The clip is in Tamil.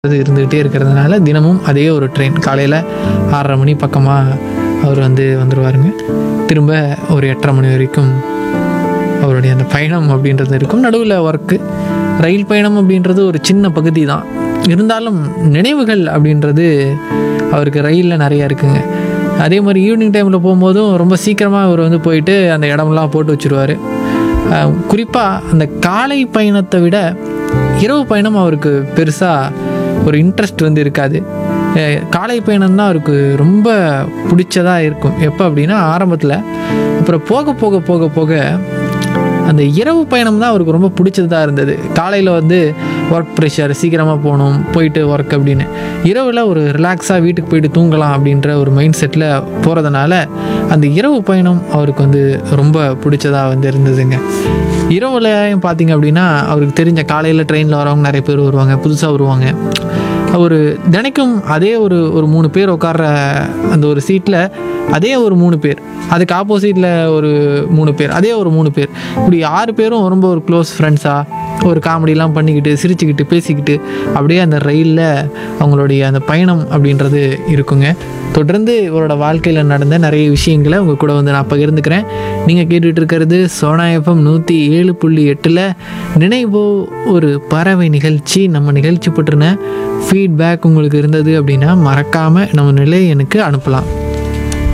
அது இருந்துக்கிட்டே இருக்கிறதுனால தினமும் அதே ஒரு ட்ரெயின் காலையில் ஆறரை மணி பக்கமாக அவர் வந்து வந்துடுவாருங்க திரும்ப ஒரு எட்டரை மணி வரைக்கும் அவருடைய அந்த பயணம் அப்படின்றது இருக்கும் நடுவில் ஒர்க்கு ரயில் பயணம் அப்படின்றது ஒரு சின்ன பகுதி தான் இருந்தாலும் நினைவுகள் அப்படின்றது அவருக்கு ரயிலில் நிறையா இருக்குங்க அதே மாதிரி ஈவினிங் டைமில் போகும்போதும் ரொம்ப சீக்கிரமாக அவர் வந்து போயிட்டு அந்த இடமெல்லாம் போட்டு வச்சுருவார் குறிப்பாக அந்த காலை பயணத்தை விட இரவு பயணம் அவருக்கு பெருசாக ஒரு இன்ட்ரெஸ்ட் வந்து இருக்காது அஹ் காலை பயணம் தான் அவருக்கு ரொம்ப பிடிச்சதாக இருக்கும் எப்போ அப்படின்னா ஆரம்பத்தில் அப்புறம் போக போக போக போக அந்த இரவு பயணம் தான் அவருக்கு ரொம்ப பிடிச்சதாக இருந்தது காலையில் வந்து ஒர்க் ப்ரெஷர் சீக்கிரமாக போகணும் போயிட்டு ஒர்க் அப்படின்னு இரவில் ஒரு ரிலாக்ஸாக வீட்டுக்கு போயிட்டு தூங்கலாம் அப்படின்ற ஒரு மைண்ட் செட்டில் போகிறதுனால அந்த இரவு பயணம் அவருக்கு வந்து ரொம்ப பிடிச்சதாக வந்து இருந்ததுங்க இரவுலையும் பார்த்தீங்க அப்படின்னா அவருக்கு தெரிஞ்ச காலையில் ட்ரெயினில் வரவங்க நிறைய பேர் வருவாங்க புதுசாக வருவாங்க ஒரு தினைக்கும் அதே ஒரு ஒரு மூணு பேர் உட்கார்ற அந்த ஒரு சீட்டில் அதே ஒரு மூணு பேர் அதுக்கு ஆப்போசிட்டில் ஒரு மூணு பேர் அதே ஒரு மூணு பேர் இப்படி ஆறு பேரும் ரொம்ப ஒரு க்ளோஸ் ஃப்ரெண்ட்ஸாக ஒரு காமெடிலாம் பண்ணிக்கிட்டு சிரிச்சுக்கிட்டு பேசிக்கிட்டு அப்படியே அந்த ரயிலில் அவங்களுடைய அந்த பயணம் அப்படின்றது இருக்குங்க தொடர்ந்து இவரோட வாழ்க்கையில் நடந்த நிறைய விஷயங்களை உங்கள் கூட வந்து நான் பகிர்ந்துக்கிறேன் நீங்கள் கேட்டுட்டு இருக்கிறது சோனா எஃப்எம் நூற்றி ஏழு புள்ளி எட்டில் நினைவோ ஒரு பறவை நிகழ்ச்சி நம்ம நிகழ்ச்சி பற்றின ஃபீட்பேக் உங்களுக்கு இருந்தது அப்படின்னா மறக்காமல் நம்ம நிலை எனக்கு அனுப்பலாம்